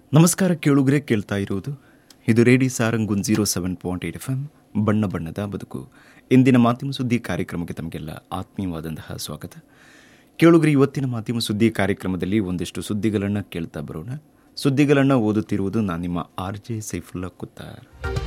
ನಮಸ್ಕಾರ ಕೇಳುಗರೆ ಕೇಳ್ತಾ ಇರುವುದು ಇದು ರೇಡಿ ಸಾರಂಗುನ್ zero seven point eight F M ಬಣ್ಣ ಬಣ್ಣದ ಬದುಕು ಇಂದಿನ ಮಾಧ್ಯಮ ಸುದ್ದಿ ಕಾರ್ಯಕ್ರಮಕ್ಕೆ ತಮಗೆಲ್ಲ ಆತ್ಮೀಯವಾದಂತಹ ಸ್ವಾಗತ ಕೇಳುಗರೆ ಇವತ್ತಿನ ಮಾಧ್ಯಮ ಸುದ್ದಿ ಕಾರ್ಯಕ್ರಮದಲ್ಲಿ ಒಂದಿಷ್ಟು ಸುದ್ದಿಗಳನ್ನು ಕೇಳ್ತಾ ಬರೋಣ ಸುದ್ದಿಗಳನ್ನು ಓದುತ್ತಿರುವುದು ನಾನು ನಿಮ್ಮ ಆರ್ ಜೆ ಸೈಫುಲ್ಲಾ ಕುತ್ತಾರ್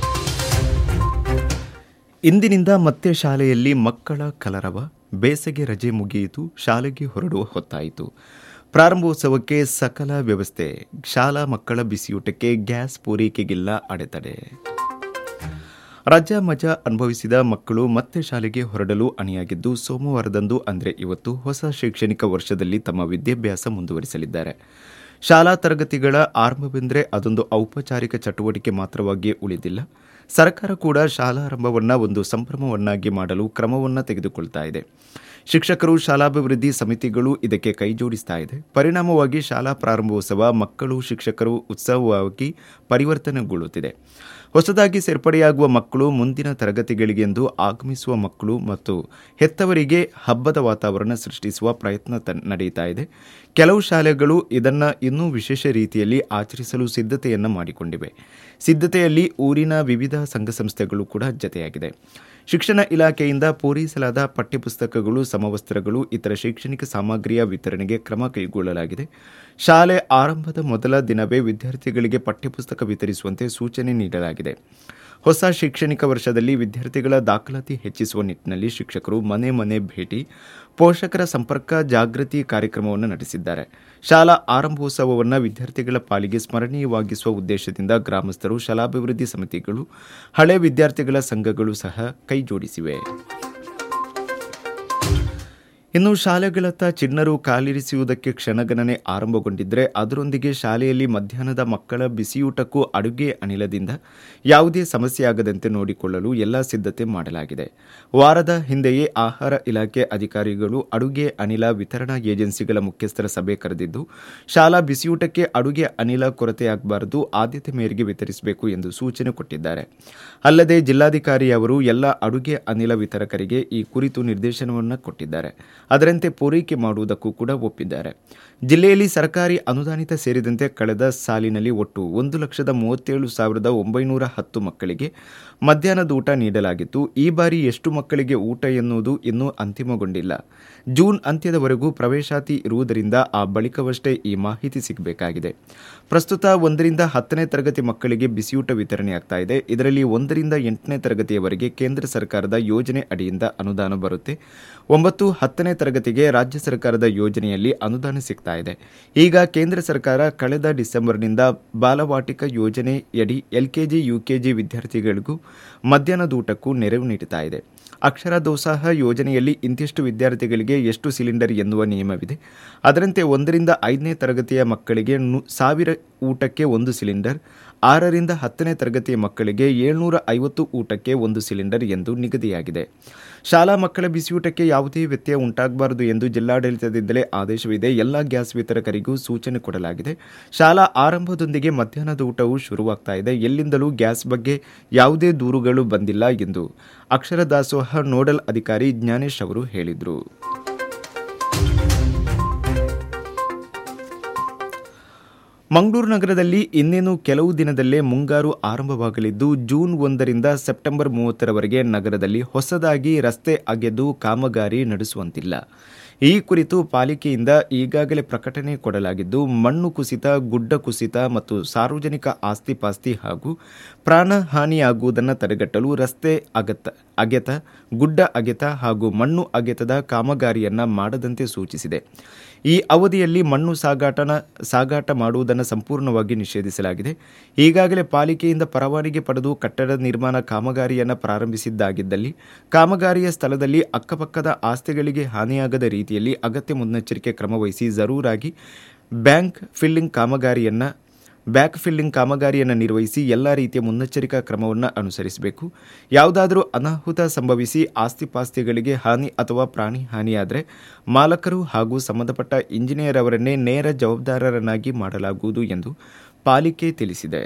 ಇಂದಿನಿಂದ ಮತ್ತೆ ಶಾಲೆಯಲ್ಲಿ ಮಕ್ಕಳ ಕಲರವ ಬೇಸಗೆ ರಜೆ ಮುಗಿಯಿತು ಶಾಲೆಗೆ ಹೊರಡುವ ಹೊತ್ತಾಯಿತು ಪ್ರಾರಂಭೋತ್ಸವಕ್ಕೆ ಸಕಲ ವ್ಯವಸ್ಥೆ ಶಾಲಾ ಮಕ್ಕಳ ಬಿಸಿಯೂಟಕ್ಕೆ ಗ್ಯಾಸ್ ಪೂರೈಕೆಗಿಲ್ಲ ಅಡೆತಡೆ ರಜಾ ಮಜಾ ಅನುಭವಿಸಿದ ಮಕ್ಕಳು ಮತ್ತೆ ಶಾಲೆಗೆ ಹೊರಡಲು ಅಣಿಯಾಗಿದ್ದು ಸೋಮವಾರದಂದು ಅಂದರೆ ಇವತ್ತು ಹೊಸ ಶೈಕ್ಷಣಿಕ ವರ್ಷದಲ್ಲಿ ತಮ್ಮ ವಿದ್ಯಾಭ್ಯಾಸ ಮುಂದುವರಿಸಲಿದ್ದಾರೆ ಶಾಲಾ ತರಗತಿಗಳ ಆರಂಭವೆಂದರೆ ಅದೊಂದು ಔಪಚಾರಿಕ ಚಟುವಟಿಕೆ ಮಾತ್ರವಾಗಿ ಉಳಿದಿಲ್ಲ ಸರ್ಕಾರ ಕೂಡ ಶಾಲಾರಂಭವನ್ನು ಒಂದು ಸಂಭ್ರಮವನ್ನಾಗಿ ಮಾಡಲು ಕ್ರಮವನ್ನು ತೆಗೆದುಕೊಳ್ತಾ ಇದೆ ಶಿಕ್ಷಕರು ಶಾಲಾಭಿವೃದ್ಧಿ ಸಮಿತಿಗಳು ಇದಕ್ಕೆ ಕೈಜೋಡಿಸ್ತಾ ಇದೆ ಪರಿಣಾಮವಾಗಿ ಶಾಲಾ ಪ್ರಾರಂಭೋತ್ಸವ ಮಕ್ಕಳು ಶಿಕ್ಷಕರು ಉತ್ಸವವಾಗಿ ಪರಿವರ್ತನೆಗೊಳ್ಳುತ್ತಿದೆ ಹೊಸದಾಗಿ ಸೇರ್ಪಡೆಯಾಗುವ ಮಕ್ಕಳು ಮುಂದಿನ ತರಗತಿಗಳಿಗೆಂದು ಆಗಮಿಸುವ ಮಕ್ಕಳು ಮತ್ತು ಹೆತ್ತವರಿಗೆ ಹಬ್ಬದ ವಾತಾವರಣ ಸೃಷ್ಟಿಸುವ ಪ್ರಯತ್ನ ತ- ನಡೆಯುತ್ತಾ ಇದೆ ಕೆಲವು ಶಾಲೆಗಳು ಇದನ್ನು ಇನ್ನೂ ವಿಶೇಷ ರೀತಿಯಲ್ಲಿ ಆಚರಿಸಲು ಸಿದ್ಧತೆಯನ್ನು ಮಾಡಿಕೊಂಡಿವೆ ಸಿದ್ಧತೆಯಲ್ಲಿ ಊರಿನ ವಿವಿಧ ಸಂಘ ಸಂಸ್ಥೆಗಳು ಕೂಡ ಜತೆಯಾಗಿದೆ ಶಿಕ್ಷಣ ಇಲಾಖೆಯಿಂದ ಪೂರೈಸಲಾದ ಪಠ್ಯಪುಸ್ತಕಗಳು ಸಮವಸ್ತ್ರಗಳು ಇತರ ಶೈಕ್ಷಣಿಕ ಸಾಮಗ್ರಿಯ ವಿತರಣೆಗೆ ಕ್ರಮ ಕೈಗೊಳ್ಳಲಾಗಿದೆ ಶಾಲೆ ಆರಂಭದ ಮೊದಲ ದಿನವೇ ವಿದ್ಯಾರ್ಥಿಗಳಿಗೆ ಪಠ್ಯಪುಸ್ತಕ ವಿತರಿಸುವಂತೆ ಸೂಚನೆ ನೀಡಲಾಗಿದೆ ಹೊಸ ಶೈಕ್ಷಣಿಕ ವರ್ಷದಲ್ಲಿ ವಿದ್ಯಾರ್ಥಿಗಳ ದಾಖಲಾತಿ ಹೆಚ್ಚಿಸುವ ನಿಟ್ಟಿನಲ್ಲಿ ಶಿಕ್ಷಕರು ಮನೆ ಮನೆ ಭೇಟಿ ಪೋಷಕರ ಸಂಪರ್ಕ ಜಾಗೃತಿ ಕಾರ್ಯಕ್ರಮವನ್ನು ನಡೆಸಿದ್ದಾರೆ ಶಾಲಾ ಆರಂಭೋತ್ಸವವನ್ನು ವಿದ್ಯಾರ್ಥಿಗಳ ಪಾಲಿಗೆ ಸ್ಮರಣೀಯವಾಗಿಸುವ ಉದ್ದೇಶದಿಂದ ಗ್ರಾಮಸ್ಥರು ಶಾಲಾಭಿವೃದ್ಧಿ ಸಮಿತಿಗಳು ಹಳೆ ವಿದ್ಯಾರ್ಥಿಗಳ ಸಂಘಗಳು ಸಹ ಕೈಜೋಡಿಸಿವೆ ಇನ್ನು ಶಾಲೆಗಳತ್ತ ಚಿಣ್ಣರು ಕಾಲಿರಿಸುವುದಕ್ಕೆ ಕ್ಷಣಗಣನೆ ಆರಂಭಗೊಂಡಿದ್ದರೆ ಅದರೊಂದಿಗೆ ಶಾಲೆಯಲ್ಲಿ ಮಧ್ಯಾಹ್ನದ ಮಕ್ಕಳ ಬಿಸಿಯೂಟಕ್ಕೂ ಅಡುಗೆ ಅನಿಲದಿಂದ ಯಾವುದೇ ಸಮಸ್ಯೆಯಾಗದಂತೆ ನೋಡಿಕೊಳ್ಳಲು ಎಲ್ಲ ಸಿದ್ಧತೆ ಮಾಡಲಾಗಿದೆ ವಾರದ ಹಿಂದೆಯೇ ಆಹಾರ ಇಲಾಖೆ ಅಧಿಕಾರಿಗಳು ಅಡುಗೆ ಅನಿಲ ವಿತರಣಾ ಏಜೆನ್ಸಿಗಳ ಮುಖ್ಯಸ್ಥರ ಸಭೆ ಕರೆದಿದ್ದು ಶಾಲಾ ಬಿಸಿಯೂಟಕ್ಕೆ ಅಡುಗೆ ಅನಿಲ ಕೊರತೆಯಾಗಬಾರದು ಆದ್ಯತೆ ಮೇರೆಗೆ ವಿತರಿಸಬೇಕು ಎಂದು ಸೂಚನೆ ಕೊಟ್ಟಿದ್ದಾರೆ ಅಲ್ಲದೆ ಜಿಲ್ಲಾಧಿಕಾರಿ ಅವರು ಎಲ್ಲ ಅಡುಗೆ ಅನಿಲ ವಿತರಕರಿಗೆ ಈ ಕುರಿತು ನಿರ್ದೇಶನವನ್ನು ಕೊಟ್ಟಿದ್ದಾರೆ ಅದರಂತೆ ಪೂರೈಕೆ ಮಾಡುವುದಕ್ಕೂ ಕೂಡ ಒಪ್ಪಿದ್ದಾರೆ ಜಿಲ್ಲೆಯಲ್ಲಿ ಸರ್ಕಾರಿ ಅನುದಾನಿತ ಸೇರಿದಂತೆ ಕಳೆದ ಸಾಲಿನಲ್ಲಿ ಒಟ್ಟು ಒಂದು ಲಕ್ಷದ ಮೂವತ್ತೇಳು ಸಾವಿರದ ಒಂಬೈನೂರ ಹತ್ತು ಮಕ್ಕಳಿಗೆ ಮಧ್ಯಾಹ್ನದ ಊಟ ನೀಡಲಾಗಿತ್ತು ಈ ಬಾರಿ ಎಷ್ಟು ಮಕ್ಕಳಿಗೆ ಊಟ ಎನ್ನುವುದು ಇನ್ನೂ ಅಂತಿಮಗೊಂಡಿಲ್ಲ ಜೂನ್ ಅಂತ್ಯದವರೆಗೂ ಪ್ರವೇಶಾತಿ ಇರುವುದರಿಂದ ಆ ಬಳಿಕವಷ್ಟೇ ಈ ಮಾಹಿತಿ ಸಿಗಬೇಕಾಗಿದೆ ಪ್ರಸ್ತುತ ಒಂದರಿಂದ ಹತ್ತನೇ ತರಗತಿ ಮಕ್ಕಳಿಗೆ ಬಿಸಿಯೂಟ ವಿತರಣೆಯಾಗ್ತಾ ಇದೆ ಇದರಲ್ಲಿ ಒಂದರಿಂದ ಎಂಟನೇ ತರಗತಿಯವರೆಗೆ ಕೇಂದ್ರ ಸರ್ಕಾರದ ಯೋಜನೆ ಅಡಿಯಿಂದ ಅನುದಾನ ಬರುತ್ತೆ ಒಂಬತ್ತು ಹತ್ತನೇ ತರಗತಿಗೆ ರಾಜ್ಯ ಸರ್ಕಾರದ ಯೋಜನೆಯಲ್ಲಿ ಅನುದಾನ ಸಿಗ್ತಾ ಇದೆ ಈಗ ಕೇಂದ್ರ ಸರ್ಕಾರ ಕಳೆದ ಡಿಸೆಂಬರ್ನಿಂದ ಬಾಲವಾಟಿಕ ಯೋಜನೆಯಡಿ ಎಲ್ಕೆಜಿ ಯುಕೆಜಿ ವಿದ್ಯಾರ್ಥಿಗಳಿಗೂ ಮಧ್ಯಾಹ್ನದ ಊಟಕ್ಕೂ ನೆರವು ನೀಡುತ್ತಾ ಇದೆ ಅಕ್ಷರ ದೋಸಾಹ ಯೋಜನೆಯಲ್ಲಿ ಇಂತಿಷ್ಟು ವಿದ್ಯಾರ್ಥಿಗಳಿಗೆ ಎಷ್ಟು ಸಿಲಿಂಡರ್ ಎನ್ನುವ ನಿಯಮವಿದೆ ಅದರಂತೆ ಒಂದರಿಂದ ಐದನೇ ತರಗತಿಯ ಮಕ್ಕಳಿಗೆ ನು- ಸಾವಿರ ಊಟಕ್ಕೆ ಒಂದು ಸಿಲಿಂಡರ್ ಆರರಿಂದ ಹತ್ತನೇ ತರಗತಿಯ ಮಕ್ಕಳಿಗೆ ಏಳ್ನೂರ ಐವತ್ತು ಊಟಕ್ಕೆ ಒಂದು ಸಿಲಿಂಡರ್ ಎಂದು ನಿಗದಿಯಾಗಿದೆ ಶಾಲಾ ಮಕ್ಕಳ ಬಿಸಿಯೂಟಕ್ಕೆ ಯಾವುದೇ ವ್ಯತ್ಯಯ ಉಂಟಾಗಬಾರದು ಎಂದು ಜಿಲ್ಲಾಡಳಿತದಿಂದಲೇ ಆದೇಶವಿದೆ ಎಲ್ಲ ಗ್ಯಾಸ್ ವಿತರಕರಿಗೂ ಸೂಚನೆ ಕೊಡಲಾಗಿದೆ ಶಾಲಾ ಆರಂಭದೊಂದಿಗೆ ಮಧ್ಯಾಹ್ನದ ಊಟವು ಶುರುವಾಗ್ತಾ ಇದೆ ಎಲ್ಲಿಂದಲೂ ಗ್ಯಾಸ್ ಬಗ್ಗೆ ಯಾವುದೇ ದೂರುಗಳು ಬಂದಿಲ್ಲ ಎಂದು ಅಕ್ಷರ ದಾಸೋಹ ನೋಡಲ್ ಅಧಿಕಾರಿ ಜ್ಞಾನೇಶ್ ಅವರು ಹೇಳಿದರು ಮಂಗಳೂರು ನಗರದಲ್ಲಿ ಇನ್ನೇನು ಕೆಲವು ದಿನದಲ್ಲೇ ಮುಂಗಾರು ಆರಂಭವಾಗಲಿದ್ದು ಜೂನ್ ಒಂದರಿಂದ ಸೆಪ್ಟೆಂಬರ್ ಮೂವತ್ತರವರೆಗೆ ನಗರದಲ್ಲಿ ಹೊಸದಾಗಿ ರಸ್ತೆ ಅಗೆದು ಕಾಮಗಾರಿ ನಡೆಸುವಂತಿಲ್ಲ ಈ ಕುರಿತು ಪಾಲಿಕೆಯಿಂದ ಈಗಾಗಲೇ ಪ್ರಕಟಣೆ ಕೊಡಲಾಗಿದ್ದು ಮಣ್ಣು ಕುಸಿತ ಗುಡ್ಡ ಕುಸಿತ ಮತ್ತು ಸಾರ್ವಜನಿಕ ಆಸ್ತಿ ಪಾಸ್ತಿ ಹಾಗೂ ಪ್ರಾಣ ಹಾನಿಯಾಗುವುದನ್ನು ತಡೆಗಟ್ಟಲು ರಸ್ತೆ ಅಗತ ಅಗೆತ ಗುಡ್ಡ ಅಗೆತ ಹಾಗೂ ಮಣ್ಣು ಅಗೆತದ ಕಾಮಗಾರಿಯನ್ನ ಮಾಡದಂತೆ ಸೂಚಿಸಿದೆ ಈ ಅವಧಿಯಲ್ಲಿ ಮಣ್ಣು ಸಾಗಾಟನ ಸಾಗಾಟ ಮಾಡುವುದನ್ನು ಸಂಪೂರ್ಣವಾಗಿ ನಿಷೇಧಿಸಲಾಗಿದೆ ಈಗಾಗಲೇ ಪಾಲಿಕೆಯಿಂದ ಪರವಾನಗಿ ಪಡೆದು ಕಟ್ಟಡ ನಿರ್ಮಾಣ ಕಾಮಗಾರಿಯನ್ನು ಪ್ರಾರಂಭಿಸಿದ್ದಾಗಿದ್ದಲ್ಲಿ ಕಾಮಗಾರಿಯ ಸ್ಥಳದಲ್ಲಿ ಅಕ್ಕಪಕ್ಕದ ಆಸ್ತಿಗಳಿಗೆ ಹಾನಿಯಾಗದ ರೀತಿಯಲ್ಲಿ ಅಗತ್ಯ ಮುನ್ನೆಚ್ಚರಿಕೆ ಕ್ರಮವಹಿಸಿ ಜರೂರಾಗಿ ಬ್ಯಾಂಕ್ ಫಿಲ್ಲಿಂಗ್ ಕಾಮಗಾರಿಯನ್ನು ಬ್ಯಾಕ್ ಫಿಲ್ಲಿಂಗ್ ಕಾಮಗಾರಿಯನ್ನು ನಿರ್ವಹಿಸಿ ಎಲ್ಲ ರೀತಿಯ ಮುನ್ನೆಚ್ಚರಿಕಾ ಕ್ರಮವನ್ನು ಅನುಸರಿಸಬೇಕು ಯಾವುದಾದರೂ ಅನಾಹುತ ಸಂಭವಿಸಿ ಆಸ್ತಿಪಾಸ್ತಿಗಳಿಗೆ ಹಾನಿ ಅಥವಾ ಪ್ರಾಣಿ ಹಾನಿಯಾದರೆ ಮಾಲಕರು ಹಾಗೂ ಸಂಬಂಧಪಟ್ಟ ಇಂಜಿನಿಯರ್ ಅವರನ್ನೇ ನೇರ ಜವಾಬ್ದಾರರನ್ನಾಗಿ ಮಾಡಲಾಗುವುದು ಎಂದು ಪಾಲಿಕೆ ತಿಳಿಸಿದೆ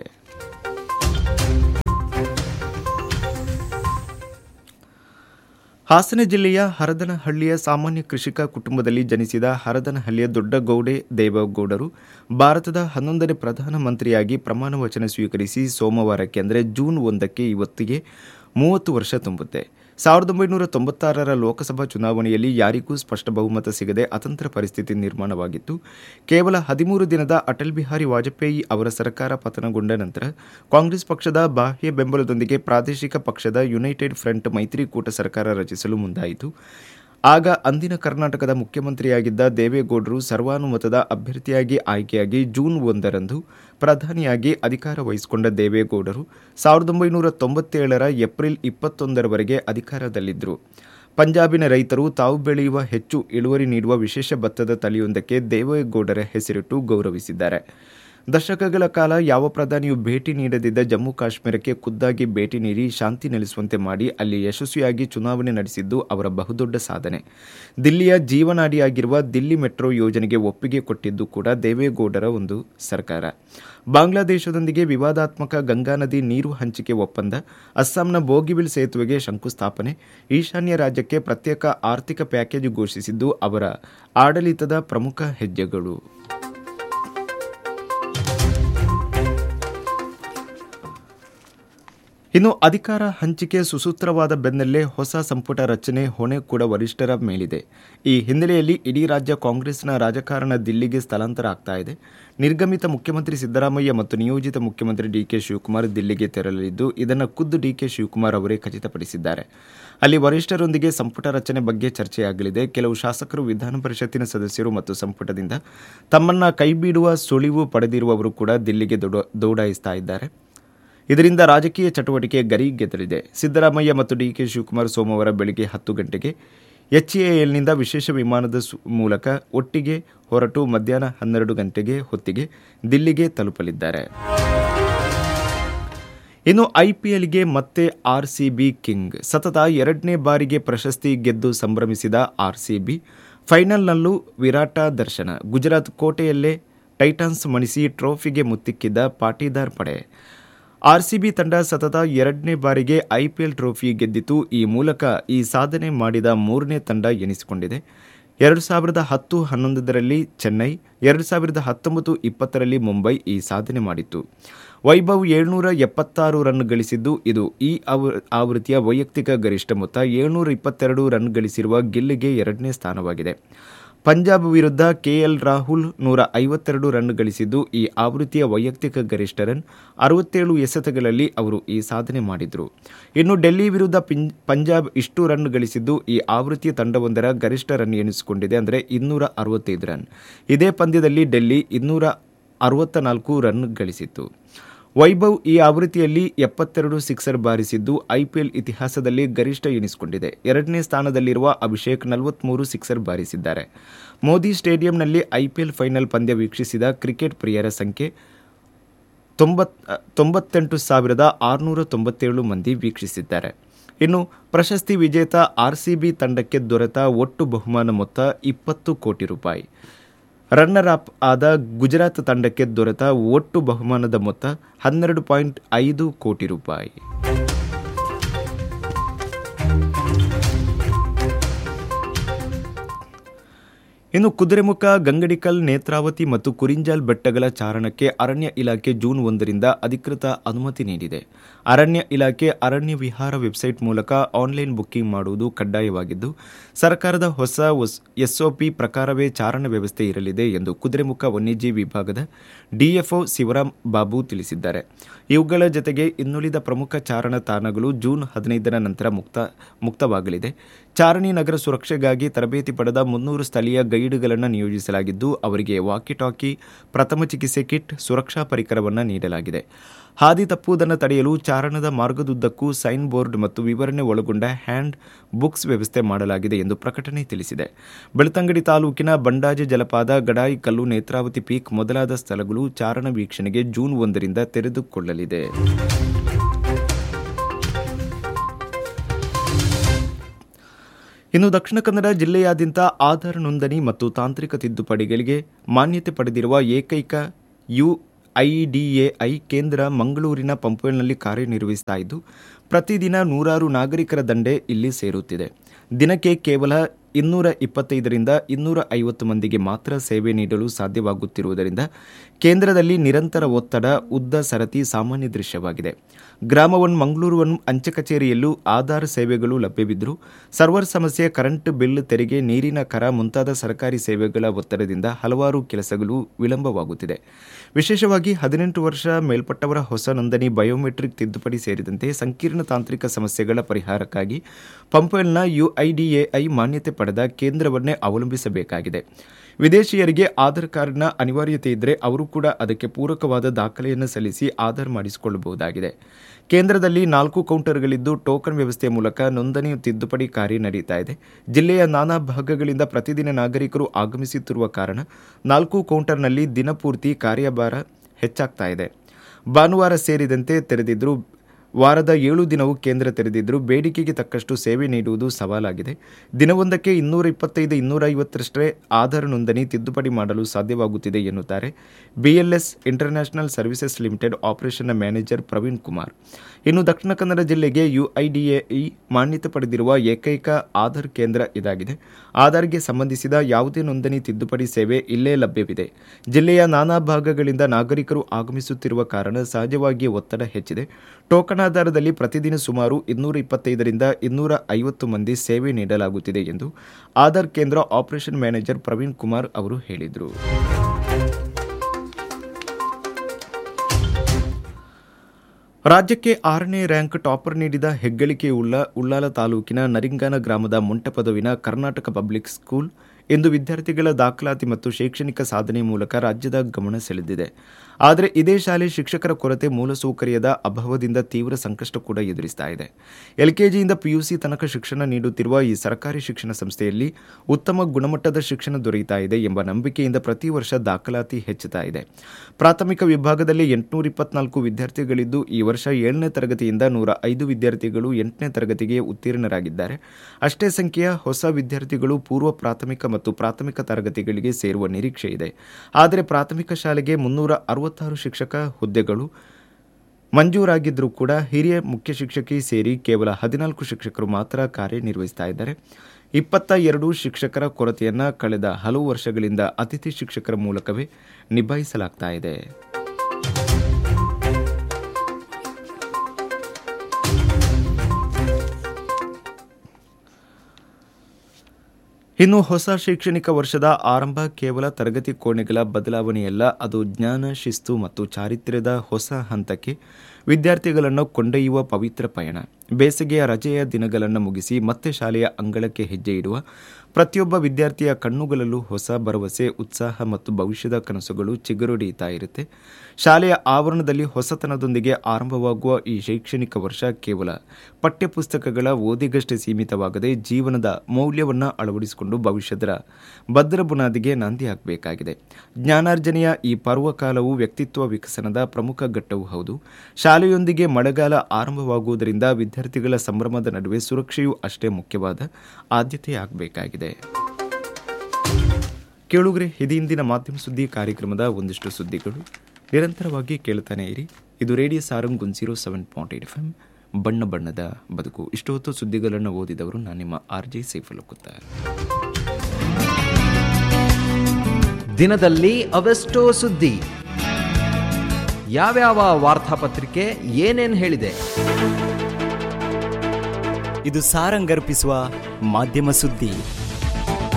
ಹಾಸನ ಜಿಲ್ಲೆಯ ಹರದನಹಳ್ಳಿಯ ಸಾಮಾನ್ಯ ಕೃಷಿಕ ಕುಟುಂಬದಲ್ಲಿ ಜನಿಸಿದ ಹರದನಹಳ್ಳಿಯ ದೊಡ್ಡಗೌಡೆ ದೇವೇಗೌಡರು ಭಾರತದ ಹನ್ನೊಂದನೇ ಪ್ರಧಾನಮಂತ್ರಿಯಾಗಿ ಪ್ರಮಾಣ ವಚನ ಸ್ವೀಕರಿಸಿ ಸೋಮವಾರಕ್ಕೆ ಅಂದರೆ ಜೂನ್ ಒಂದಕ್ಕೆ ಇವತ್ತಿಗೆ ಮೂವತ್ತು ವರ್ಷ ತುಂಬುತ್ತೆ ಸಾವಿರದ ಒಂಬೈನೂರ ತೊಂಬತ್ತಾರರ ಲೋಕಸಭಾ ಚುನಾವಣೆಯಲ್ಲಿ ಯಾರಿಗೂ ಸ್ಪಷ್ಟ ಬಹುಮತ ಸಿಗದೆ ಅತಂತ್ರ ಪರಿಸ್ಥಿತಿ ನಿರ್ಮಾಣವಾಗಿತ್ತು ಕೇವಲ ಹದಿಮೂರು ದಿನದ ಅಟಲ್ ಬಿಹಾರಿ ವಾಜಪೇಯಿ ಅವರ ಸರ್ಕಾರ ಪತನಗೊಂಡ ನಂತರ ಕಾಂಗ್ರೆಸ್ ಪಕ್ಷದ ಬಾಹ್ಯ ಬೆಂಬಲದೊಂದಿಗೆ ಪ್ರಾದೇಶಿಕ ಪಕ್ಷದ ಯುನೈಟೆಡ್ ಫ್ರಂಟ್ ಮೈತ್ರಿಕೂಟ ಸರ್ಕಾರ ರಚಿಸಲು ಮುಂದಾಯಿತು ಆಗ ಅಂದಿನ ಕರ್ನಾಟಕದ ಮುಖ್ಯಮಂತ್ರಿಯಾಗಿದ್ದ ದೇವೇಗೌಡರು ಸರ್ವಾನುಮತದ ಅಭ್ಯರ್ಥಿಯಾಗಿ ಆಯ್ಕೆಯಾಗಿ ಜೂನ್ ಒಂದರಂದು ಪ್ರಧಾನಿಯಾಗಿ ಅಧಿಕಾರ ವಹಿಸಿಕೊಂಡ ದೇವೇಗೌಡರು ಸಾವಿರದ ಒಂಬೈನೂರ ತೊಂಬತ್ತೇಳರ ಏಪ್ರಿಲ್ ಇಪ್ಪತ್ತೊಂದರವರೆಗೆ ಅಧಿಕಾರದಲ್ಲಿದ್ದರು ಪಂಜಾಬಿನ ರೈತರು ತಾವು ಬೆಳೆಯುವ ಹೆಚ್ಚು ಇಳುವರಿ ನೀಡುವ ವಿಶೇಷ ಭತ್ತದ ತಳಿಯೊಂದಕ್ಕೆ ದೇವೇಗೌಡರ ಹೆಸರಿಟ್ಟು ಗೌರವಿಸಿದ್ದಾರೆ ದಶಕಗಳ ಕಾಲ ಯಾವ ಪ್ರಧಾನಿಯೂ ಭೇಟಿ ನೀಡದಿದ್ದ ಜಮ್ಮು ಕಾಶ್ಮೀರಕ್ಕೆ ಖುದ್ದಾಗಿ ಭೇಟಿ ನೀಡಿ ಶಾಂತಿ ನೆಲೆಸುವಂತೆ ಮಾಡಿ ಅಲ್ಲಿ ಯಶಸ್ವಿಯಾಗಿ ಚುನಾವಣೆ ನಡೆಸಿದ್ದು ಅವರ ಬಹುದೊಡ್ಡ ಸಾಧನೆ ದಿಲ್ಲಿಯ ಜೀವನಾಡಿಯಾಗಿರುವ ದಿಲ್ಲಿ ಮೆಟ್ರೋ ಯೋಜನೆಗೆ ಒಪ್ಪಿಗೆ ಕೊಟ್ಟಿದ್ದು ಕೂಡ ದೇವೇಗೌಡರ ಒಂದು ಸರ್ಕಾರ ಬಾಂಗ್ಲಾದೇಶದೊಂದಿಗೆ ವಿವಾದಾತ್ಮಕ ಗಂಗಾ ನದಿ ನೀರು ಹಂಚಿಕೆ ಒಪ್ಪಂದ ಅಸ್ಸಾಂನ ಬೋಗಿಬಿಲ್ ಸೇತುವೆಗೆ ಶಂಕುಸ್ಥಾಪನೆ ಈಶಾನ್ಯ ರಾಜ್ಯಕ್ಕೆ ಪ್ರತ್ಯೇಕ ಆರ್ಥಿಕ ಪ್ಯಾಕೇಜ್ ಘೋಷಿಸಿದ್ದು ಅವರ ಆಡಳಿತದ ಪ್ರಮುಖ ಹೆಜ್ಜೆಗಳು ಇನ್ನು ಅಧಿಕಾರ ಹಂಚಿಕೆ ಸುಸೂತ್ರವಾದ ಬೆನ್ನಲ್ಲೇ ಹೊಸ ಸಂಪುಟ ರಚನೆ ಹೊಣೆ ಕೂಡ ವರಿಷ್ಠರ ಮೇಲಿದೆ ಈ ಹಿನ್ನೆಲೆಯಲ್ಲಿ ಇಡೀ ರಾಜ್ಯ ಕಾಂಗ್ರೆಸ್ನ ರಾಜಕಾರಣ ದಿಲ್ಲಿಗೆ ಸ್ಥಳಾಂತರ ಆಗ್ತಾ ಇದೆ ನಿರ್ಗಮಿತ ಮುಖ್ಯಮಂತ್ರಿ ಸಿದ್ದರಾಮಯ್ಯ ಮತ್ತು ನಿಯೋಜಿತ ಮುಖ್ಯಮಂತ್ರಿ ಡಿಕೆ ಶಿವಕುಮಾರ್ ದಿಲ್ಲಿಗೆ ತೆರಳಲಿದ್ದು ಇದನ್ನು ಖುದ್ದು ಡಿಕೆ ಶಿವಕುಮಾರ್ ಅವರೇ ಖಚಿತಪಡಿಸಿದ್ದಾರೆ ಅಲ್ಲಿ ವರಿಷ್ಠರೊಂದಿಗೆ ಸಂಪುಟ ರಚನೆ ಬಗ್ಗೆ ಚರ್ಚೆಯಾಗಲಿದೆ ಕೆಲವು ಶಾಸಕರು ವಿಧಾನ ಪರಿಷತ್ತಿನ ಸದಸ್ಯರು ಮತ್ತು ಸಂಪುಟದಿಂದ ತಮ್ಮನ್ನ ಕೈಬಿಡುವ ಸುಳಿವು ಪಡೆದಿರುವವರು ಕೂಡ ದಿಲ್ಲಿಗೆ ದೌಡಾಯಿಸ್ತಾ ಇದ್ದಾರೆ ಇದರಿಂದ ರಾಜಕೀಯ ಚಟುವಟಿಕೆ ಗರಿಗೆದರಿದೆ ಸಿದ್ದರಾಮಯ್ಯ ಮತ್ತು ಡಿಕೆ ಶಿವಕುಮಾರ್ ಸೋಮವಾರ ಬೆಳಗ್ಗೆ ಹತ್ತು ಗಂಟೆಗೆ ಎಚ್ಎಎಲ್ನಿಂದ ವಿಶೇಷ ವಿಮಾನದ ಮೂಲಕ ಒಟ್ಟಿಗೆ ಹೊರಟು ಮಧ್ಯಾಹ್ನ ಹನ್ನೆರಡು ಗಂಟೆಗೆ ಹೊತ್ತಿಗೆ ದಿಲ್ಲಿಗೆ ತಲುಪಲಿದ್ದಾರೆ ಇನ್ನು ಐಪಿಎಲ್ಗೆ ಮತ್ತೆ ಆರ್ಸಿಬಿ ಕಿಂಗ್ ಸತತ ಎರಡನೇ ಬಾರಿಗೆ ಪ್ರಶಸ್ತಿ ಗೆದ್ದು ಸಂಭ್ರಮಿಸಿದ ಆರ್ಸಿಬಿ ಫೈನಲ್ನಲ್ಲೂ ವಿರಾಟ ದರ್ಶನ ಗುಜರಾತ್ ಕೋಟೆಯಲ್ಲೇ ಟೈಟಾನ್ಸ್ ಮಣಿಸಿ ಟ್ರೋಫಿಗೆ ಮುತ್ತಿಕ್ಕಿದ್ದ ಪಾಟೀದಾರ್ ಪಡೆ ಆರ್ಸಿಬಿ ತಂಡ ಸತತ ಎರಡನೇ ಬಾರಿಗೆ ಐಪಿಎಲ್ ಟ್ರೋಫಿ ಗೆದ್ದಿತು ಈ ಮೂಲಕ ಈ ಸಾಧನೆ ಮಾಡಿದ ಮೂರನೇ ತಂಡ ಎನಿಸಿಕೊಂಡಿದೆ ಎರಡು ಸಾವಿರದ ಹತ್ತು ಹನ್ನೊಂದರಲ್ಲಿ ಚೆನ್ನೈ ಎರಡು ಸಾವಿರದ ಹತ್ತೊಂಬತ್ತು ಇಪ್ಪತ್ತರಲ್ಲಿ ಮುಂಬೈ ಈ ಸಾಧನೆ ಮಾಡಿತ್ತು ವೈಭವ್ ಏಳ್ನೂರ ಎಪ್ಪತ್ತಾರು ರನ್ ಗಳಿಸಿದ್ದು ಇದು ಈ ಆವೃತ್ತಿಯ ವೈಯಕ್ತಿಕ ಗರಿಷ್ಠ ಮೊತ್ತ ಏಳ್ನೂರ ಇಪ್ಪತ್ತೆರಡು ರನ್ ಗಳಿಸಿರುವ ಗಿಲ್ಲಿಗೆ ಎರಡನೇ ಸ್ಥಾನವಾಗಿದೆ ಪಂಜಾಬ್ ವಿರುದ್ಧ ಕೆಎಲ್ ರಾಹುಲ್ ನೂರ ಐವತ್ತೆರಡು ರನ್ ಗಳಿಸಿದ್ದು ಈ ಆವೃತ್ತಿಯ ವೈಯಕ್ತಿಕ ಗರಿಷ್ಠ ರನ್ ಅರವತ್ತೇಳು ಎಸೆತಗಳಲ್ಲಿ ಅವರು ಈ ಸಾಧನೆ ಮಾಡಿದರು ಇನ್ನು ಡೆಲ್ಲಿ ವಿರುದ್ಧ ಪಂಜಾಬ್ ಇಷ್ಟು ರನ್ ಗಳಿಸಿದ್ದು ಈ ಆವೃತ್ತಿಯ ತಂಡವೊಂದರ ಗರಿಷ್ಠ ರನ್ ಎನಿಸಿಕೊಂಡಿದೆ ಅಂದರೆ ಇನ್ನೂರ ಅರವತ್ತೈದು ರನ್ ಇದೇ ಪಂದ್ಯದಲ್ಲಿ ಡೆಲ್ಲಿ ಇನ್ನೂರ ಅರವತ್ತ ನಾಲ್ಕು ರನ್ ಗಳಿಸಿತ್ತು ವೈಭವ್ ಈ ಆವೃತ್ತಿಯಲ್ಲಿ ಎಪ್ಪತ್ತೆರಡು ಸಿಕ್ಸರ್ ಬಾರಿಸಿದ್ದು ಐಪಿಎಲ್ ಇತಿಹಾಸದಲ್ಲಿ ಗರಿಷ್ಠ ಎನಿಸಿಕೊಂಡಿದೆ ಎರಡನೇ ಸ್ಥಾನದಲ್ಲಿರುವ ಅಭಿಷೇಕ್ ನಲವತ್ಮೂರು ಸಿಕ್ಸರ್ ಬಾರಿಸಿದ್ದಾರೆ ಮೋದಿ ಸ್ಟೇಡಿಯಂನಲ್ಲಿ ಐಪಿಎಲ್ ಫೈನಲ್ ಪಂದ್ಯ ವೀಕ್ಷಿಸಿದ ಕ್ರಿಕೆಟ್ ಪ್ರಿಯರ ಸಂಖ್ಯೆ ತೊಂಬತ್ ತೊಂಬತ್ತೆಂಟು ಸಾವಿರದ ಆರುನೂರ ತೊಂಬತ್ತೇಳು ಮಂದಿ ವೀಕ್ಷಿಸಿದ್ದಾರೆ ಇನ್ನು ಪ್ರಶಸ್ತಿ ವಿಜೇತ ಆರ್ಸಿಬಿ ತಂಡಕ್ಕೆ ದೊರೆತ ಒಟ್ಟು ಬಹುಮಾನ ಮೊತ್ತ ಇಪ್ಪತ್ತು ಕೋಟಿ ರೂಪಾಯಿ ರನ್ನರ್ ಅಪ್ ಆದ ಗುಜರಾತ್ ತಂಡಕ್ಕೆ ದೊರೆತ ಒಟ್ಟು ಬಹುಮಾನದ ಮೊತ್ತ ಹನ್ನೆರಡು ಪಾಯಿಂಟ್ ಐದು ಕೋಟಿ ರೂಪಾಯಿ ಇನ್ನು ಕುದುರೆಮುಖ ಗಂಗಡಿಕಲ್ ನೇತ್ರಾವತಿ ಮತ್ತು ಕುರಿಂಜಾಲ್ ಬೆಟ್ಟಗಳ ಚಾರಣಕ್ಕೆ ಅರಣ್ಯ ಇಲಾಖೆ ಜೂನ್ ಒಂದರಿಂದ ಅಧಿಕೃತ ಅನುಮತಿ ನೀಡಿದೆ ಅರಣ್ಯ ಇಲಾಖೆ ಅರಣ್ಯ ವಿಹಾರ ವೆಬ್ಸೈಟ್ ಮೂಲಕ ಆನ್ಲೈನ್ ಬುಕ್ಕಿಂಗ್ ಮಾಡುವುದು ಕಡ್ಡಾಯವಾಗಿದ್ದು ಸರ್ಕಾರದ ಹೊಸ ಎಸ್ಒಪಿ ಪ್ರಕಾರವೇ ಚಾರಣ ವ್ಯವಸ್ಥೆ ಇರಲಿದೆ ಎಂದು ಕುದುರೆಮುಖ ವನ್ಯಜೀವಿ ವಿಭಾಗದ ಡಿಎಫ್ಒ ಶಿವರಾಮ್ ಬಾಬು ತಿಳಿಸಿದ್ದಾರೆ ಇವುಗಳ ಜತೆಗೆ ಇನ್ನುಳಿದ ಪ್ರಮುಖ ಚಾರಣ ತಾಣಗಳು ಜೂನ್ ಹದಿನೈದರ ನಂತರ ಮುಕ್ತ ಮುಕ್ತವಾಗಲಿದೆ ಚಾರಣಿ ನಗರ ಸುರಕ್ಷೆಗಾಗಿ ತರಬೇತಿ ಪಡೆದ ಮುನ್ನೂರು ಸ್ಥಳೀಯ ಗೈಡ್ಗಳನ್ನು ನಿಯೋಜಿಸಲಾಗಿದ್ದು ಅವರಿಗೆ ವಾಕಿ ಟಾಕಿ ಪ್ರಥಮ ಚಿಕಿತ್ಸೆ ಕಿಟ್ ಸುರಕ್ಷಾ ಪರಿಕರವನ್ನು ನೀಡಲಾಗಿದೆ ಹಾದಿ ತಪ್ಪುವುದನ್ನು ತಡೆಯಲು ಚಾರಣದ ಮಾರ್ಗದುದ್ದಕ್ಕೂ ಸೈನ್ ಬೋರ್ಡ್ ಮತ್ತು ವಿವರಣೆ ಒಳಗೊಂಡ ಹ್ಯಾಂಡ್ ಬುಕ್ಸ್ ವ್ಯವಸ್ಥೆ ಮಾಡಲಾಗಿದೆ ಎಂದು ಪ್ರಕಟಣೆ ತಿಳಿಸಿದೆ ಬೆಳ್ತಂಗಡಿ ತಾಲೂಕಿನ ಬಂಡಾಜೆ ಜಲಪಾತ ಗಡಾಯಿ ಕಲ್ಲು ನೇತ್ರಾವತಿ ಪೀಕ್ ಮೊದಲಾದ ಸ್ಥಳಗಳು ಚಾರಣ ವೀಕ್ಷಣೆಗೆ ಜೂನ್ ಒಂದರಿಂದ ತೆರೆದುಕೊಳ್ಳಲಿದೆ ಇನ್ನು ದಕ್ಷಿಣ ಕನ್ನಡ ಜಿಲ್ಲೆಯಾದ್ಯಂತ ಆಧಾರ್ ನೋಂದಣಿ ಮತ್ತು ತಾಂತ್ರಿಕ ತಿದ್ದುಪಡಿಗಳಿಗೆ ಮಾನ್ಯತೆ ಪಡೆದಿರುವ ಏಕೈಕ ಯು ಐಡಿಎಐ ಕೇಂದ್ರ ಮಂಗಳೂರಿನ ಪಂಪವೆಲ್ನಲ್ಲಿ ಕಾರ್ಯನಿರ್ವಹಿಸ್ತಾ ಇದ್ದು ಪ್ರತಿದಿನ ನೂರಾರು ನಾಗರಿಕರ ದಂಡೆ ಇಲ್ಲಿ ಸೇರುತ್ತಿದೆ ದಿನಕ್ಕೆ ಕೇವಲ ಇನ್ನೂರ ಇಪ್ಪತ್ತೈದರಿಂದ ಇನ್ನೂರ ಐವತ್ತು ಮಂದಿಗೆ ಮಾತ್ರ ಸೇವೆ ನೀಡಲು ಸಾಧ್ಯವಾಗುತ್ತಿರುವುದರಿಂದ ಕೇಂದ್ರದಲ್ಲಿ ನಿರಂತರ ಒತ್ತಡ ಉದ್ದ ಸರತಿ ಸಾಮಾನ್ಯ ದೃಶ್ಯವಾಗಿದೆ ಗ್ರಾಮ ಒನ್ ಮಂಗಳೂರು ಒನ್ ಅಂಚೆ ಕಚೇರಿಯಲ್ಲೂ ಆಧಾರ್ ಸೇವೆಗಳು ಲಭ್ಯವಿದ್ದರೂ ಸರ್ವರ್ ಸಮಸ್ಯೆ ಕರೆಂಟ್ ಬಿಲ್ ತೆರಿಗೆ ನೀರಿನ ಕರ ಮುಂತಾದ ಸರ್ಕಾರಿ ಸೇವೆಗಳ ಒತ್ತಡದಿಂದ ಹಲವಾರು ಕೆಲಸಗಳು ವಿಳಂಬವಾಗುತ್ತಿದೆ ವಿಶೇಷವಾಗಿ ಹದಿನೆಂಟು ವರ್ಷ ಮೇಲ್ಪಟ್ಟವರ ಹೊಸ ನೋಂದಣಿ ಬಯೋಮೆಟ್ರಿಕ್ ತಿದ್ದುಪಡಿ ಸೇರಿದಂತೆ ಸಂಕೀರ್ಣ ತಾಂತ್ರಿಕ ಸಮಸ್ಯೆಗಳ ಪರಿಹಾರಕ್ಕಾಗಿ ಪಂಪವೆಲ್ನ ಯುಐಡಿಎಐ ಮಾನ್ಯತೆ ಪಡೆದ ಕೇಂದ್ರವನ್ನೇ ಅವಲಂಬಿಸಬೇಕಾಗಿದೆ ವಿದೇಶಿಯರಿಗೆ ಆಧಾರ್ ಕಾರ್ಡ್ನ ಅನಿವಾರ್ಯತೆ ಇದ್ದರೆ ಅವರು ಕೂಡ ಅದಕ್ಕೆ ಪೂರಕವಾದ ದಾಖಲೆಯನ್ನು ಸಲ್ಲಿಸಿ ಆಧಾರ್ ಮಾಡಿಸಿಕೊಳ್ಳಬಹುದಾಗಿದೆ ಕೇಂದ್ರದಲ್ಲಿ ನಾಲ್ಕು ಕೌಂಟರ್ಗಳಿದ್ದು ಟೋಕನ್ ವ್ಯವಸ್ಥೆ ಮೂಲಕ ನೋಂದಣಿ ತಿದ್ದುಪಡಿ ಕಾರ್ಯ ನಡೀತಾ ಇದೆ ಜಿಲ್ಲೆಯ ನಾನಾ ಭಾಗಗಳಿಂದ ಪ್ರತಿದಿನ ನಾಗರಿಕರು ಆಗಮಿಸುತ್ತಿರುವ ಕಾರಣ ನಾಲ್ಕು ಕೌಂಟರ್ನಲ್ಲಿ ದಿನಪೂರ್ತಿ ಕಾರ್ಯಭಾರ ಹೆಚ್ಚಾಗ್ತಾ ಇದೆ ಭಾನುವಾರ ಸೇರಿದಂತೆ ತೆರೆದಿದ್ದರೂ ವಾರದ ಏಳು ದಿನವೂ ಕೇಂದ್ರ ತೆರೆದಿದ್ದರೂ ಬೇಡಿಕೆಗೆ ತಕ್ಕಷ್ಟು ಸೇವೆ ನೀಡುವುದು ಸವಾಲಾಗಿದೆ ದಿನವೊಂದಕ್ಕೆ ಇನ್ನೂರ ಇಪ್ಪತ್ತೈದು ಇನ್ನೂರ ಐವತ್ತರಷ್ಟೇ ಆಧಾರ್ ನೋಂದಣಿ ತಿದ್ದುಪಡಿ ಮಾಡಲು ಸಾಧ್ಯವಾಗುತ್ತಿದೆ ಎನ್ನುತ್ತಾರೆ ಬಿಎಲ್ಎಸ್ ಇಂಟರ್ನ್ಯಾಷನಲ್ ಸರ್ವಿಸಸ್ ಲಿಮಿಟೆಡ್ ಆಪರೇಷನ್ನ ಮ್ಯಾನೇಜರ್ ಪ್ರವೀಣ್ ಕುಮಾರ್ ಇನ್ನು ದಕ್ಷಿಣ ಕನ್ನಡ ಜಿಲ್ಲೆಗೆ ಯುಐಡಿಎಇ ಮಾನ್ಯತೆ ಪಡೆದಿರುವ ಏಕೈಕ ಆಧಾರ್ ಕೇಂದ್ರ ಇದಾಗಿದೆ ಆಧಾರ್ಗೆ ಸಂಬಂಧಿಸಿದ ಯಾವುದೇ ನೋಂದಣಿ ತಿದ್ದುಪಡಿ ಸೇವೆ ಇಲ್ಲೇ ಲಭ್ಯವಿದೆ ಜಿಲ್ಲೆಯ ನಾನಾ ಭಾಗಗಳಿಂದ ನಾಗರಿಕರು ಆಗಮಿಸುತ್ತಿರುವ ಕಾರಣ ಸಹಜವಾಗಿ ಒತ್ತಡ ಹೆಚ್ಚಿದೆ ಟೋಕನ್ ಆಧಾರದಲ್ಲಿ ಪ್ರತಿದಿನ ಸುಮಾರು ಇನ್ನೂರ ಇಪ್ಪತ್ತೈದರಿಂದ ಇನ್ನೂರ ಐವತ್ತು ಮಂದಿ ಸೇವೆ ನೀಡಲಾಗುತ್ತಿದೆ ಎಂದು ಆಧಾರ್ ಕೇಂದ್ರ ಆಪರೇಷನ್ ಮ್ಯಾನೇಜರ್ ಪ್ರವೀಣ್ ಕುಮಾರ್ ಅವರು ಹೇಳಿದರು ರಾಜ್ಯಕ್ಕೆ ಆರನೇ ರ್ಯಾಂಕ್ ಟಾಪರ್ ನೀಡಿದ ಹೆಗ್ಗಳಿಕೆಯುಳ್ಳ ಉಳ್ಳಾಲ ತಾಲೂಕಿನ ನರಿಂಗಾನ ಗ್ರಾಮದ ಮುಂಟಪದವಿನ ಕರ್ನಾಟಕ ಪಬ್ಲಿಕ್ ಸ್ಕೂಲ್ ಇಂದು ವಿದ್ಯಾರ್ಥಿಗಳ ದಾಖಲಾತಿ ಮತ್ತು ಶೈಕ್ಷಣಿಕ ಸಾಧನೆ ಮೂಲಕ ರಾಜ್ಯದ ಗಮನ ಸೆಳೆದಿದೆ ಆದರೆ ಇದೇ ಶಾಲೆ ಶಿಕ್ಷಕರ ಕೊರತೆ ಮೂಲಸೌಕರ್ಯದ ಅಭಾವದಿಂದ ತೀವ್ರ ಸಂಕಷ್ಟ ಕೂಡ ಎದುರಿಸ್ತಾ ಇದೆ ಎಲ್ಕೆಜಿಯಿಂದ ಪಿಯುಸಿ ತನಕ ಶಿಕ್ಷಣ ನೀಡುತ್ತಿರುವ ಈ ಸರ್ಕಾರಿ ಶಿಕ್ಷಣ ಸಂಸ್ಥೆಯಲ್ಲಿ ಉತ್ತಮ ಗುಣಮಟ್ಟದ ಶಿಕ್ಷಣ ದೊರೆಯುತ್ತಾ ಇದೆ ಎಂಬ ನಂಬಿಕೆಯಿಂದ ಪ್ರತಿ ವರ್ಷ ದಾಖಲಾತಿ ಹೆಚ್ಚುತ್ತಾ ಇದೆ ಪ್ರಾಥಮಿಕ ವಿಭಾಗದಲ್ಲಿ ಎಂಟುನೂರ ಇಪ್ಪತ್ನಾಲ್ಕು ವಿದ್ಯಾರ್ಥಿಗಳಿದ್ದು ಈ ವರ್ಷ ಏಳನೇ ತರಗತಿಯಿಂದ ನೂರ ಐದು ವಿದ್ಯಾರ್ಥಿಗಳು ಎಂಟನೇ ತರಗತಿಗೆ ಉತ್ತೀರ್ಣರಾಗಿದ್ದಾರೆ ಅಷ್ಟೇ ಸಂಖ್ಯೆಯ ಹೊಸ ವಿದ್ಯಾರ್ಥಿಗಳು ಪೂರ್ವ ಪ್ರಾಥಮಿಕ ಮತ್ತು ಪ್ರಾಥಮಿಕ ತರಗತಿಗಳಿಗೆ ಸೇರುವ ನಿರೀಕ್ಷೆ ಇದೆ ಆದರೆ ಪ್ರಾಥಮಿಕ ಶಾಲೆಗೆ ಮುನ್ನೂರ ಅರವತ್ತಾರು ಶಿಕ್ಷಕ ಹುದ್ದೆಗಳು ಮಂಜೂರಾಗಿದ್ದರೂ ಕೂಡ ಹಿರಿಯ ಮುಖ್ಯ ಶಿಕ್ಷಕಿ ಸೇರಿ ಕೇವಲ ಹದಿನಾಲ್ಕು ಶಿಕ್ಷಕರು ಮಾತ್ರ ಕಾರ್ಯನಿರ್ವಹಿಸ್ತಾ ಇದ್ದಾರೆ ಇಪ್ಪತ್ತ ಎರಡು ಶಿಕ್ಷಕರ ಕೊರತೆಯನ್ನು ಕಳೆದ ಹಲವು ವರ್ಷಗಳಿಂದ ಅತಿಥಿ ಶಿಕ್ಷಕರ ಮೂಲಕವೇ ನಿಭಾಯಿಸಲಾಗ್ತಾ ಇದೆ ಇನ್ನು ಹೊಸ ಶೈಕ್ಷಣಿಕ ವರ್ಷದ ಆರಂಭ ಕೇವಲ ತರಗತಿ ಕೋಣೆಗಳ ಬದಲಾವಣೆಯಲ್ಲ ಅದು ಜ್ಞಾನ ಶಿಸ್ತು ಮತ್ತು ಚಾರಿತ್ರ್ಯದ ಹೊಸ ಹಂತಕ್ಕೆ ವಿದ್ಯಾರ್ಥಿಗಳನ್ನು ಕೊಂಡೊಯ್ಯುವ ಪವಿತ್ರ ಪಯಣ ಬೇಸಿಗೆಯ ರಜೆಯ ದಿನಗಳನ್ನು ಮುಗಿಸಿ ಮತ್ತೆ ಶಾಲೆಯ ಅಂಗಳಕ್ಕೆ ಹೆಜ್ಜೆ ಇಡುವ ಪ್ರತಿಯೊಬ್ಬ ವಿದ್ಯಾರ್ಥಿಯ ಕಣ್ಣುಗಳಲ್ಲೂ ಹೊಸ ಭರವಸೆ ಉತ್ಸಾಹ ಮತ್ತು ಭವಿಷ್ಯದ ಕನಸುಗಳು ಚಿಗುರೊಡೆಯುತ್ತಾ ಇರುತ್ತೆ ಶಾಲೆಯ ಆವರಣದಲ್ಲಿ ಹೊಸತನದೊಂದಿಗೆ ಆರಂಭವಾಗುವ ಈ ಶೈಕ್ಷಣಿಕ ವರ್ಷ ಕೇವಲ ಪಠ್ಯಪುಸ್ತಕಗಳ ಓದಿಗಷ್ಟೇ ಸೀಮಿತವಾಗದೆ ಜೀವನದ ಮೌಲ್ಯವನ್ನು ಅಳವಡಿಸಿಕೊಂಡು ಭವಿಷ್ಯದ ಭದ್ರ ಬುನಾದಿಗೆ ನಾಂದಿ ಹಾಕಬೇಕಾಗಿದೆ ಜ್ಞಾನಾರ್ಜನೆಯ ಈ ಪರ್ವಕಾಲವು ವ್ಯಕ್ತಿತ್ವ ವಿಕಸನದ ಪ್ರಮುಖ ಘಟ್ಟವೂ ಹೌದು ಶಾಲೆಯೊಂದಿಗೆ ಮಳೆಗಾಲ ಆರಂಭವಾಗುವುದರಿಂದ ವಿದ್ಯಾರ್ಥಿಗಳ ಸಂಭ್ರಮದ ನಡುವೆ ಸುರಕ್ಷೆಯೂ ಅಷ್ಟೇ ಮುಖ್ಯವಾದ ಆದ್ಯತೆಯಾಗಬೇಕಾಗಿದೆ ಕೇಳುಗರೆ ಹಿಂದಿನ ಮಾಧ್ಯಮ ಸುದ್ದಿ ಕಾರ್ಯಕ್ರಮದ ಒಂದಿಷ್ಟು ಸುದ್ದಿಗಳು ನಿರಂತರವಾಗಿ ಕೇಳ್ತಾನೆ ಇರಿ ಇದು radio Sarang one zero seven point eight F M ಬಣ್ಣ ಬಣ್ಣದ ಬದುಕು ಇಷ್ಟೊತ್ತು ಸುದ್ದಿಗಳನ್ನು ಓದಿದವರು ನಾನು ನಿಮ್ಮ ಆರ್ ಜೆ ಸೇಫಲುಕುತ್ತಾರೆ ದಿನದಲ್ಲಿ ಅವೆಷ್ಟೋ ಸುದ್ದಿ ಯಾವ್ಯಾವ ವಾರ್ತಾಪತ್ರಿಕೆ ಏನೇನ್ ಹೇಳಿದೆ ಇದು ಸಾರಂಗರ್ಪಿಸುವ ಮಾಧ್ಯಮ ಸುದ್ದಿ